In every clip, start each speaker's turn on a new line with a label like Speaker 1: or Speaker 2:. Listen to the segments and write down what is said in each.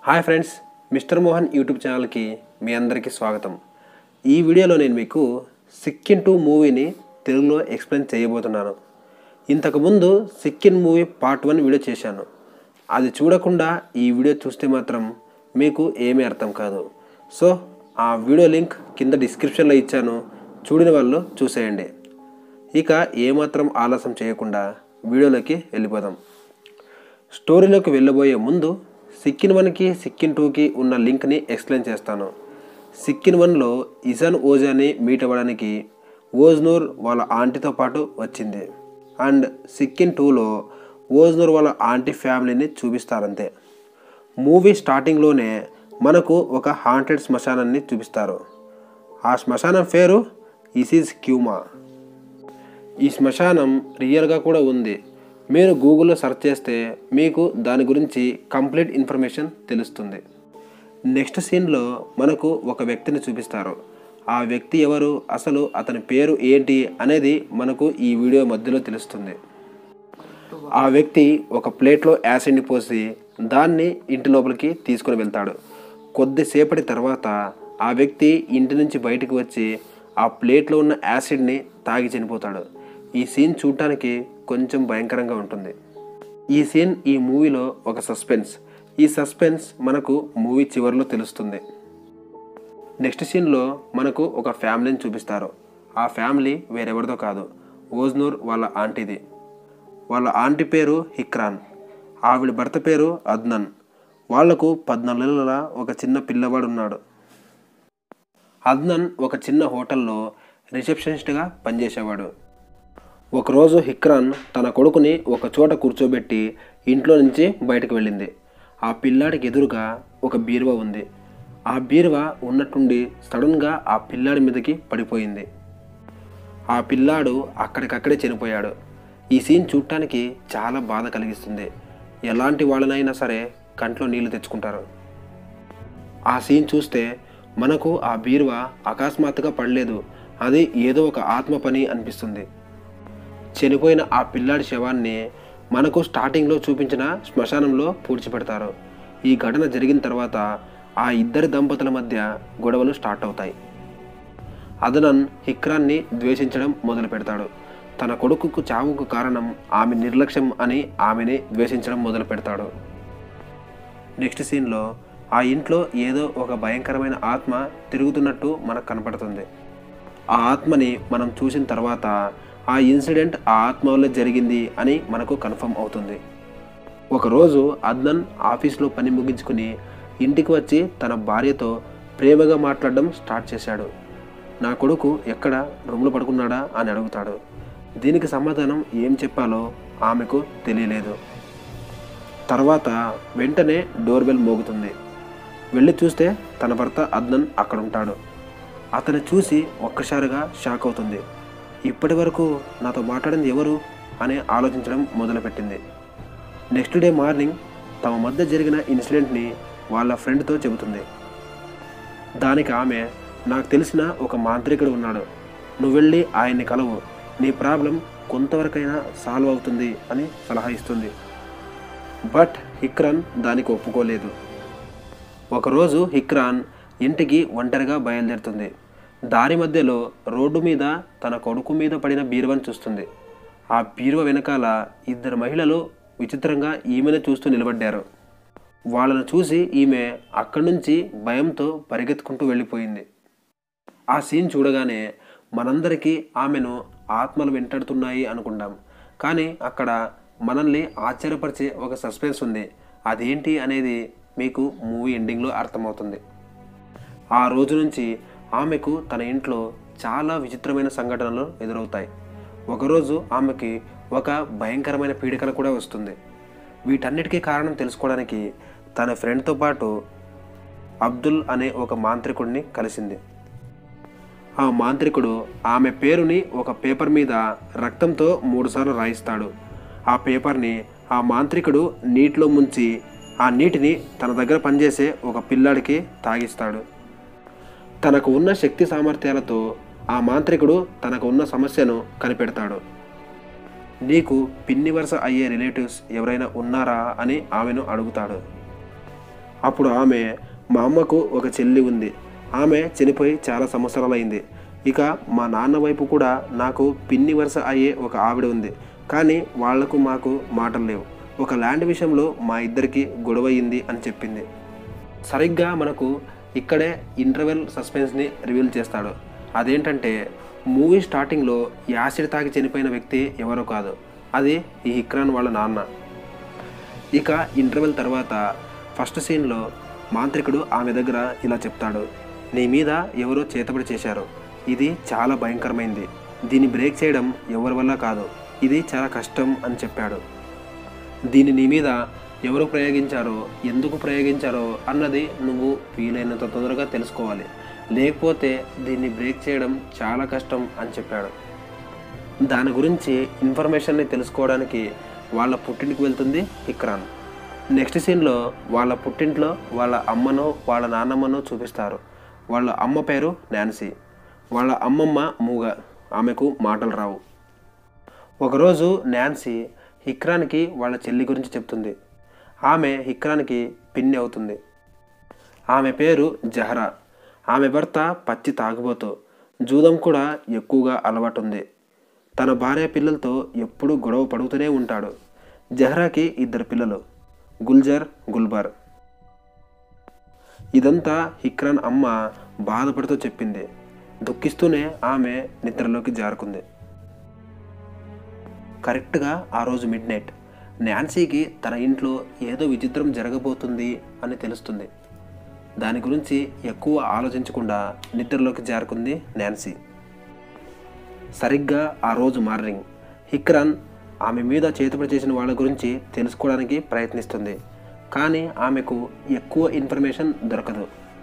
Speaker 1: hi friends mister Mohan YouTube ఛానల్కి మీ అందరికీ స్వాగతం ఈ వీడియోలో నేను మీకు సిక్కిన్ టూ మూవీని తెలుగులో ఎక్స్ప్లెయిన్ చేయబోతున్నాను ఇంతకుముందు Siccin movie part one video చేశాను అది చూడకుండా ఈ వీడియో చూస్తే మాత్రం మీకు ఏమీ అర్థం కాదు సో ఆ వీడియో లింక్ కింద డిస్క్రిప్షన్లో ఇచ్చాను చూడని వాళ్ళు చూసేయండి ఇక ఏమాత్రం ఆలస్యం చేయకుండా వీడియోలోకి వెళ్ళిపోదాం స్టోరీలోకి వెళ్ళబోయే ముందు సిక్కిన్ వన్కి సిక్కిన్ టూకి ఉన్న లింక్ని ఎక్స్ప్లెయిన్ చేస్తాను సిక్కిన్ వన్లో ఇజాన్ ఓజాని మీట్ అవ్వడానికి ఓజ్నూర్ వాళ్ళ ఆంటీతో పాటు వచ్చింది అండ్ సిక్కిన్ టూలో ఓజ్నూర్ వాళ్ళ ఆంటీ ఫ్యామిలీని చూపిస్తారంతే మూవీ స్టార్టింగ్లోనే మనకు ఒక హాంటెడ్ శ్మశానాన్ని చూపిస్తారు ఆ శ్మశానం పేరు ఇసిస్ క్యూమా ఈ శ్మశానం రియల్గా కూడా ఉంది మీరు గూగుల్లో సెర్చ్ చేస్తే మీకు దాని గురించి కంప్లీట్ ఇన్ఫర్మేషన్ తెలుస్తుంది నెక్స్ట్ సీన్లో మనకు ఒక వ్యక్తిని చూపిస్తారు ఆ వ్యక్తి ఎవరు అసలు అతని పేరు ఏంటి అనేది మనకు ఈ వీడియో మధ్యలో తెలుస్తుంది ఆ వ్యక్తి ఒక ప్లేట్లో యాసిడ్ని పోసి దాన్ని ఇంటి లోపలికి తీసుకుని వెళ్తాడు కొద్దిసేపటి తర్వాత ఆ వ్యక్తి ఇంటి నుంచి బయటకు వచ్చి ఆ ప్లేట్లో ఉన్న యాసిడ్ని తాగి చనిపోతాడు ఈ సీన్ చూడటానికి కొంచెం భయంకరంగా ఉంటుంది ఈ సీన్ ఈ మూవీలో ఒక సస్పెన్స్ ఈ సస్పెన్స్ మనకు మూవీ చివరిలో తెలుస్తుంది నెక్స్ట్ సీన్లో మనకు ఒక ఫ్యామిలీని చూపిస్తారు ఆ ఫ్యామిలీ వేరెవరిదో కాదు ఓజ్నూర్ వాళ్ళ ఆంటీది వాళ్ళ ఆంటీ పేరు హిక్రాన్ ఆవిడ భర్త పేరు అద్నన్ వాళ్లకు పద్నాలుగు నెలల ఒక చిన్న పిల్లవాడు ఉన్నాడు అద్నన్ ఒక చిన్న హోటల్లో రిసెప్షనిస్ట్గా పనిచేసేవాడు ఒకరోజు హిక్రాన్ తన కొడుకుని ఒక చోట కూర్చోబెట్టి ఇంట్లో నుంచి బయటకు వెళ్ళింది ఆ పిల్లాడికి ఎదురుగా ఒక బీరువా ఉంది ఆ బీరువా ఉన్నట్టుండి సడన్గా ఆ పిల్లాడి మీదకి పడిపోయింది ఆ పిల్లాడు అక్కడికక్కడే చనిపోయాడు ఈ సీన్ చూడటానికి చాలా బాధ కలిగిస్తుంది ఎలాంటి వాళ్ళనైనా సరే కంట్లో నీళ్లు తెచ్చుకుంటారు ఆ సీన్ చూస్తే మనకు ఆ బీరువా అకస్మాత్తుగా పడలేదు అది ఏదో ఒక ఆత్మ పని అనిపిస్తుంది చనిపోయిన ఆ పిల్లాడి శవాన్ని మనకు స్టార్టింగ్లో చూపించిన శ్మశానంలో పూడ్చిపెడతారు ఈ ఘటన జరిగిన తర్వాత ఆ ఇద్దరి దంపతుల మధ్య గొడవలు స్టార్ట్ అవుతాయి అదనన్ హిక్రాన్ని ద్వేషించడం మొదలు పెడతాడు తన కొడుకుకు చావుకు కారణం ఆమె నిర్లక్ష్యం అని ఆమెని ద్వేషించడం మొదలు పెడతాడు నెక్స్ట్ సీన్లో ఆ ఇంట్లో ఏదో ఒక భయంకరమైన ఆత్మ తిరుగుతున్నట్టు మనకు కనపడుతుంది ఆ ఆత్మని మనం చూసిన తర్వాత ఆ ఇన్సిడెంట్ ఆ ఆత్మ వల్ల జరిగింది అని మనకు కన్ఫర్మ్ అవుతుంది ఒకరోజు అద్నన్ ఆఫీస్లో పని ముగించుకుని ఇంటికి వచ్చి తన భార్యతో ప్రేమగా మాట్లాడడం స్టార్ట్ చేశాడు నా కొడుకు ఎక్కడ రూమ్లో పడుకున్నాడా అని అడుగుతాడు దీనికి సమాధానం ఏం చెప్పాలో ఆమెకు తెలియలేదు తర్వాత వెంటనే డోర్ బెల్ మోగుతుంది వెళ్ళి చూస్తే తన భర్త అద్నన్ అక్కడ ఉంటాడు అతను చూసి ఒక్కసారిగా షాక్ అవుతుంది ఇప్పటి వరకు నాతో మాట్లాడింది ఎవరు అని ఆలోచించడం మొదలుపెట్టింది నెక్స్ట్ డే మార్నింగ్ తమ మధ్య జరిగిన ఇన్సిడెంట్ని వాళ్ళ ఫ్రెండ్తో చెబుతుంది దానికి ఆమె నాకు తెలిసిన ఒక మాంత్రికుడు ఉన్నాడు నువ్వు వెళ్ళి ఆయన్ని కలవు నీ ప్రాబ్లం కొంతవరకైనా సాల్వ్ అవుతుంది అని సలహా ఇస్తుంది బట్ హిక్రాన్ దానికి ఒప్పుకోలేదు ఒకరోజు హిక్రాన్ ఇంటికి ఒంటరిగా బయలుదేరుతుంది దారి మధ్యలో రోడ్డు మీద తన కొడుకు మీద పడిన బీరువని చూస్తుంది ఆ బీరువ వెనకాల ఇద్దరు మహిళలు విచిత్రంగా ఈమెను చూస్తూ నిలబడ్డారు వాళ్ళను చూసి ఈమె అక్కడి నుంచి భయంతో పరిగెత్తుకుంటూ వెళ్ళిపోయింది ఆ సీన్ చూడగానే మనందరికీ ఆమెను ఆత్మలు వెంటాడుతున్నాయి అనుకుంటాం కానీ అక్కడ మనల్ని ఆశ్చర్యపరిచే ఒక సస్పెన్స్ ఉంది అదేంటి అనేది మీకు మూవీ ఎండింగ్లో అర్థమవుతుంది ఆ రోజు నుంచి ఆమెకు తన ఇంట్లో చాలా విచిత్రమైన సంఘటనలు ఎదురవుతాయి ఒకరోజు ఆమెకి ఒక భయంకరమైన పీడికల కూడా వస్తుంది వీటన్నిటికీ కారణం తెలుసుకోవడానికి తన ఫ్రెండ్తో పాటు అబ్దుల్ అనే ఒక మాంత్రికుడిని కలిసింది ఆ మాంత్రికుడు ఆమె పేరుని ఒక పేపర్ మీద రక్తంతో మూడుసార్లు రాయిస్తాడు ఆ పేపర్ని ఆ మాంత్రికుడు నీటిలో ముంచి ఆ నీటిని తన దగ్గర పనిచేసే ఒక పిల్లాడికి తాగిస్తాడు తనకు ఉన్న శక్తి సామర్థ్యాలతో ఆ మాంత్రికుడు తనకు ఉన్న సమస్యను కనిపెడతాడు నీకు పిన్ని వరుస అయ్యే రిలేటివ్స్ ఎవరైనా ఉన్నారా అని ఆమెను అడుగుతాడు అప్పుడు ఆమె మా అమ్మకు ఒక చెల్లి ఉంది ఆమె చనిపోయి చాలా సంవత్సరాలైంది ఇక మా నాన్న వైపు కూడా నాకు పిన్ని వరుస అయ్యే ఒక ఆవిడ ఉంది కానీ వాళ్లకు మాకు మాటలు లేవు ఒక ల్యాండ్ విషయంలో మా ఇద్దరికి గొడవ అయింది అని చెప్పింది సరిగ్గా మనకు ఇక్కడే ఇంటర్వెల్ సస్పెన్స్ని రివీల్ చేస్తాడు అదేంటంటే మూవీ స్టార్టింగ్లో యాసిడ్ తాగి చనిపోయిన వ్యక్తి ఎవరో కాదు అది ఈ హిక్రాన్ వాళ్ళ నాన్న ఇక ఇంటర్వెల్ తర్వాత ఫస్ట్ సీన్లో మాంత్రికుడు ఆమె దగ్గర ఇలా చెప్తాడు నీ మీద ఎవరో చేతబడి చేశారు ఇది చాలా భయంకరమైంది దీన్ని బ్రేక్ చేయడం ఎవరి వల్ల కాదు ఇది చాలా కష్టం అని చెప్పాడు దీన్ని నీ మీద ఎవరు ప్రయోగించారో ఎందుకు ప్రయోగించారో అన్నది నువ్వు వీలైనంత తొందరగా తెలుసుకోవాలి లేకపోతే దీన్ని బ్రేక్ చేయడం చాలా కష్టం అని చెప్పాడు దాని గురించి ఇన్ఫర్మేషన్ని తెలుసుకోవడానికి వాళ్ళ పుట్టింటికి వెళ్తుంది ఇక్రాన్ నెక్స్ట్ సీన్లో వాళ్ళ పుట్టింట్లో వాళ్ళ అమ్మను వాళ్ళ నాన్నమ్మను చూపిస్తారు వాళ్ళ అమ్మ పేరు నాన్సీ వాళ్ళ అమ్మమ్మ మూగ ఆమెకు మాటలు రావు ఒకరోజు నాన్సీ హిక్రాన్కి వాళ్ళ చెల్లి గురించి చెప్తుంది ఆమె హిక్రాన్కి పిన్ని అవుతుంది ఆమె పేరు జహరా ఆమె భర్త పచ్చి తాగుబోతూ జూదం కూడా ఎక్కువగా అలవాటు ఉంది తన భార్య పిల్లలతో ఎప్పుడూ గొడవ పడుతూనే ఉంటాడు జహరాకి ఇద్దరు పిల్లలు గుల్జర్ గుల్బర్ ఇదంతా హిక్రాన్ అమ్మ బాధపడుతూ చెప్పింది దుఃఖిస్తూనే ఆమె నిద్రలోకి జారుకుంది కరెక్ట్గా ఆ రోజు మిడ్ నైట్ నాన్సీకి తన ఇంట్లో ఏదో విచిత్రం జరగబోతుంది అని తెలుస్తుంది దాని గురించి ఎక్కువ ఆలోచించకుండా నిద్రలోకి జారుకుంది నాన్సీ సరిగ్గా ఆ రోజు మార్నింగ్ హిక్రాన్ ఆమె మీద చేతుపడి చేసిన వాళ్ళ గురించి తెలుసుకోవడానికి ప్రయత్నిస్తుంది కానీ ఆమెకు ఎక్కువ ఇన్ఫర్మేషన్ దొరకదు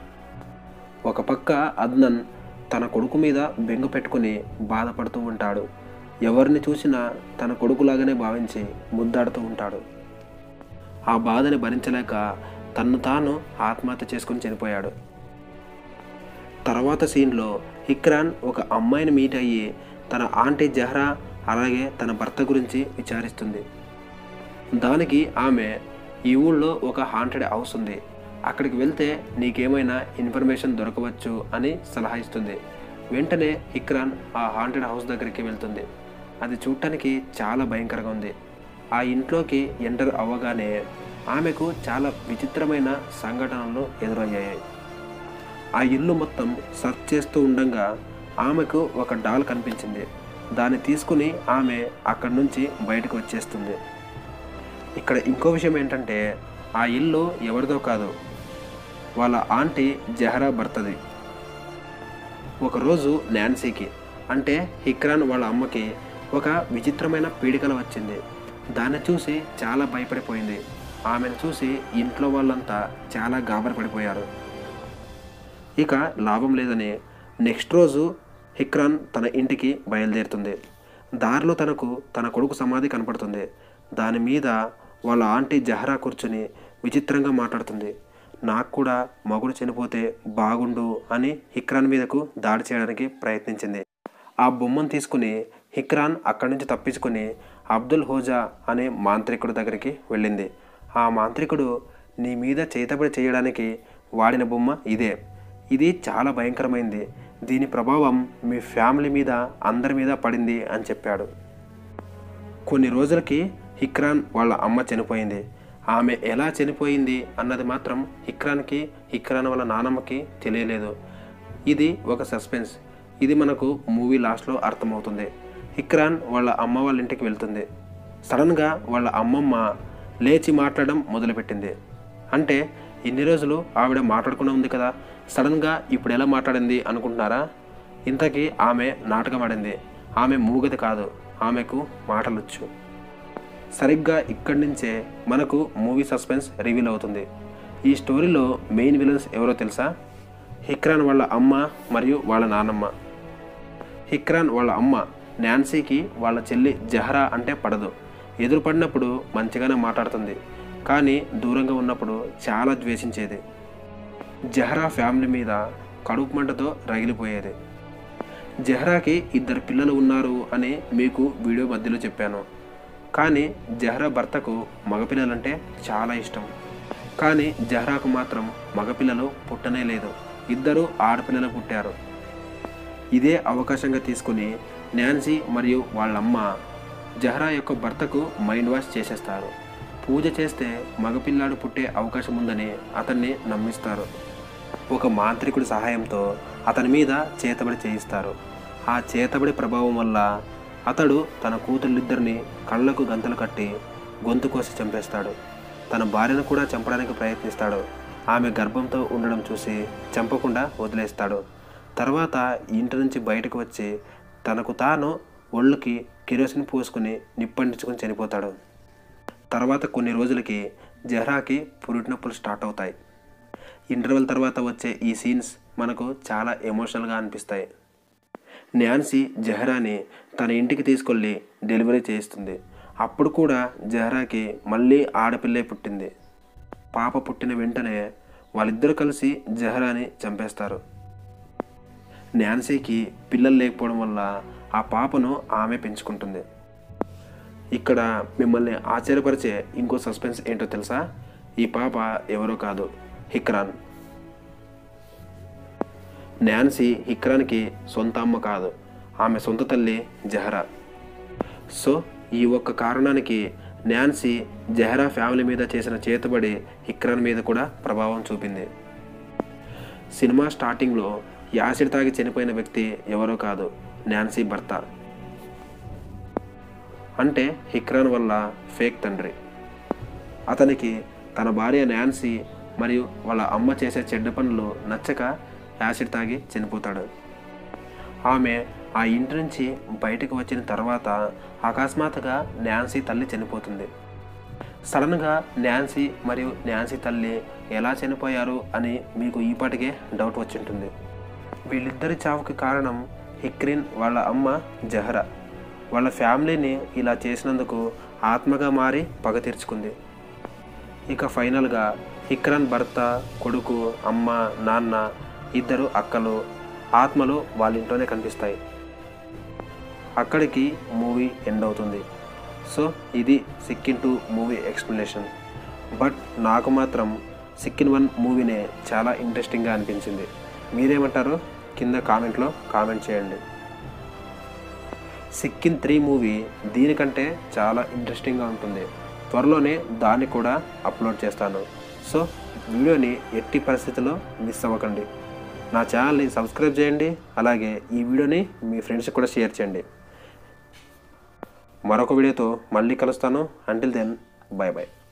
Speaker 1: ఒక పక్క అద్నన్ తన కొడుకు మీద బెంగ పెట్టుకుని బాధపడుతూ ఉంటాడు ఎవరిని చూసినా తన కొడుకులాగానే భావించి ముద్దాడుతూ ఉంటాడు ఆ బాధని భరించలేక తన్ను తాను ఆత్మహత్య చేసుకుని చనిపోయాడు తర్వాత సీన్లో హిక్రాన్ ఒక అమ్మాయిని మీట్ అయ్యి తన ఆంటీ జహ్రా అలాగే తన భర్త గురించి విచారిస్తుంది దానికి ఆమె ఈ ఊళ్ళో ఒక హాంటెడ్ హౌస్ ఉంది అక్కడికి వెళ్తే నీకేమైనా ఇన్ఫర్మేషన్ దొరకవచ్చు అని సలహా ఇస్తుంది వెంటనే హిక్రాన్ ఆ హాంటెడ్ హౌస్ దగ్గరికి వెళ్తుంది అది చూడటానికి చాలా భయంకరంగా ఉంది ఆ ఇంట్లోకి ఎంటర్ అవ్వగానే ఆమెకు చాలా విచిత్రమైన సంఘటనలు ఎదురయ్యాయి ఆ ఇల్లు మొత్తం సర్చ్ చేస్తూ ఉండగా ఆమెకు ఒక డాల్ కనిపించింది దాన్ని తీసుకుని ఆమె అక్కడి నుంచి బయటకు వచ్చేస్తుంది ఇక్కడ ఇంకో విషయం ఏంటంటే ఆ ఇల్లు ఎవరిదో కాదు వాళ్ళ ఆంటీ జహరా భర్తది ఒకరోజు నాన్సీకి అంటే హిక్రాన్ వాళ్ళ అమ్మకి ఒక విచిత్రమైన పీడికల వచ్చింది దాన్ని చూసి చాలా భయపడిపోయింది ఆమెను చూసి ఇంట్లో వాళ్ళంతా చాలా గాబరపడిపోయారు ఇక లాభం లేదని నెక్స్ట్ రోజు హిక్రాన్ తన ఇంటికి బయలుదేరుతుంది దారిలో తనకు తన కొడుకు సమాధి కనపడుతుంది దాని మీద వాళ్ళ ఆంటీ జహరా కూర్చుని విచిత్రంగా మాట్లాడుతుంది నాకు కూడా మగుడు చనిపోతే బాగుండు అని హిక్రాన్ మీదకు దాడి చేయడానికి ప్రయత్నించింది ఆ బొమ్మను తీసుకుని హిక్రాన్ అక్కడి నుంచి తప్పించుకుని అబ్దుల్ హోజా అనే మాంత్రికుడి దగ్గరికి వెళ్ళింది ఆ మాంత్రికుడు నీ మీద చేతబడి చేయడానికి వాడిన బొమ్మ ఇదే ఇది చాలా భయంకరమైంది దీని ప్రభావం మీ ఫ్యామిలీ మీద అందరి మీద పడింది అని చెప్పాడు కొన్ని రోజులకి హిక్రాన్ వాళ్ళ అమ్మ చనిపోయింది ఆమె ఎలా చనిపోయింది అన్నది మాత్రం హిక్రాన్కి హిక్రాన్ వాళ్ళ నానమ్మకి తెలియలేదు ఇది ఒక సస్పెన్స్ ఇది మనకు మూవీ లాస్ట్లో అర్థమవుతుంది హిక్రాన్ వాళ్ళ అమ్మ వాళ్ళ ఇంటికి వెళ్తుంది సడన్గా వాళ్ళ అమ్మమ్మ లేచి మాట్లాడడం మొదలుపెట్టింది అంటే ఇన్ని రోజులు ఆవిడ మాట్లాడకుండా ఉంది కదా సడన్గా ఇప్పుడు ఎలా మాట్లాడింది అనుకుంటున్నారా ఇంతకీ ఆమె నాటకం ఆడింది ఆమె మూగది కాదు ఆమెకు మాటలొచ్చు సరిగ్గా ఇక్కడి నుంచే మనకు మూవీ సస్పెన్స్ రివీల్ అవుతుంది ఈ స్టోరీలో మెయిన్ విలన్స్ ఎవరో తెలుసా హిక్రాన్ వాళ్ళ అమ్మ మరియు వాళ్ళ నాన్నమ్మ హిక్రాన్ వాళ్ళ అమ్మ నాన్సీకి వాళ్ళ చెల్లి జహరా అంటే పడదు ఎదురుపడినప్పుడు మంచిగానే మాట్లాడుతుంది కానీ దూరంగా ఉన్నప్పుడు చాలా ద్వేషించేది జహరా ఫ్యామిలీ మీద కడుపు మంటతో రగిలిపోయేది జహరాకి ఇద్దరు పిల్లలు ఉన్నారు అని మీకు వీడియో మధ్యలో చెప్పాను కానీ జహరా భర్తకు మగపిల్లలంటే చాలా ఇష్టం కానీ జహ్రాకు మాత్రం మగపిల్లలు పుట్టనే లేదు ఇద్దరు ఆడపిల్లలు పుట్టారు ఇదే అవకాశంగా తీసుకుని నాన్సీ మరియు వాళ్ళమ్మ జహ్రా యొక్క భర్తకు మైండ్ వాష్ చేసేస్తారు పూజ చేస్తే మగపిల్లాడు పుట్టే అవకాశం ఉందని అతన్ని నమ్మిస్తారు ఒక మాంత్రికుడి సహాయంతో అతని మీద చేతబడి చేయిస్తారు ఆ చేతబడి ప్రభావం వల్ల అతడు తన కూతుళ్ళిద్దరిని కళ్ళకు గంతలు కట్టి గొంతు కోసి చంపేస్తాడు తన భార్యను కూడా చంపడానికి ప్రయత్నిస్తాడు ఆమె గర్భంతో ఉండడం చూసి చంపకుండా వదిలేస్తాడు తర్వాత ఇంటి నుంచి బయటకు వచ్చి తనకు తాను ఒళ్ళుకి కిరోసిన్ పోసుకుని నిప్పండించుకుని చనిపోతాడు తర్వాత కొన్ని రోజులకి జహ్రాకి పురిటి నొప్పులు స్టార్ట్ అవుతాయి ఇంటర్వెల్ తర్వాత వచ్చే ఈ సీన్స్ మనకు చాలా ఎమోషనల్గా అనిపిస్తాయి న్యాన్సీ జహ్రాని తన ఇంటికి తీసుకెళ్ళి డెలివరీ చేయిస్తుంది అప్పుడు కూడా జహ్రాకి మళ్ళీ ఆడపిల్లే పుట్టింది పాప పుట్టిన వెంటనే వాళ్ళిద్దరూ కలిసి జహ్రాని చంపేస్తారు న్యాన్సీకి పిల్లలు లేకపోవడం వల్ల ఆ పాపను ఆమె పెంచుకుంటుంది ఇక్కడ మిమ్మల్ని ఆశ్చర్యపరిచే ఇంకో సస్పెన్స్ ఏంటో తెలుసా ఈ పాప ఎవరో కాదు హిక్రాన్ నాన్సీ హిక్రాన్కి సొంత అమ్మ కాదు ఆమె సొంత తల్లి జహరా సో ఈ ఒక్క కారణానికి నాన్సీ జహరా ఫ్యామిలీ మీద చేసిన చేతబడి హిక్రాన్ మీద కూడా ప్రభావం చూపింది సినిమా స్టార్టింగ్లో యాసిడ్ తాగి చనిపోయిన వ్యక్తి ఎవరో కాదు నాన్సీ భర్త అంటే హిక్రాన్ వల్ల ఫేక్ తండ్రి అతనికి తన భార్య నాన్సీ మరియు వాళ్ళ అమ్మ చేసే చెడ్డ పనులు నచ్చక యాసిడ్ తాగి చనిపోతాడు ఆమె ఆ ఇంటి నుంచి బయటకు వచ్చిన తర్వాత అకస్మాత్తుగా నాన్సీ తల్లి చనిపోతుంది సడన్గా నాన్సీ మరియు నాన్సీ తల్లి ఎలా చనిపోయారు అని మీకు ఈపాటికే డౌట్ వచ్చి ఉంటుంది వీళ్ళిద్దరి చావుకి కారణం హిక్రిన్ వాళ్ళ అమ్మ జహరా వాళ్ళ ఫ్యామిలీని ఇలా చేసినందుకు ఆత్మగా మారి పగ తీర్చుకుంది ఇక ఫైనల్గా హిక్రాన్ భర్త కొడుకు అమ్మ నాన్న ఇద్దరు అక్కలు ఆత్మలు వాళ్ళ ఇంట్లోనే కనిపిస్తాయి అక్కడికి మూవీ ఎండ్ అవుతుంది సో ఇది Siccin two movie explanation but నాకు మాత్రం సిక్కిన్ వన్ మూవీనే చాలా ఇంట్రెస్టింగ్గా అనిపించింది మీరేమంటారు కింద కామెంట్లో కామెంట్ చేయండి సిక్కిన్ త్రీ మూవీ దీనికంటే చాలా ఇంట్రెస్టింగ్గా ఉంటుంది త్వరలోనే దాన్ని కూడా అప్లోడ్ చేస్తాను సో వీడియోని ఎట్టి పరిస్థితుల్లో మిస్ అవ్వకండి నా ఛానల్ని సబ్స్క్రైబ్ చేయండి అలాగే ఈ వీడియోని మీ ఫ్రెండ్స్కి కూడా షేర్ చేయండి మరొక వీడియోతో మళ్ళీ కలుస్తాను అంటిల్ దెన్ బాయ్ బాయ్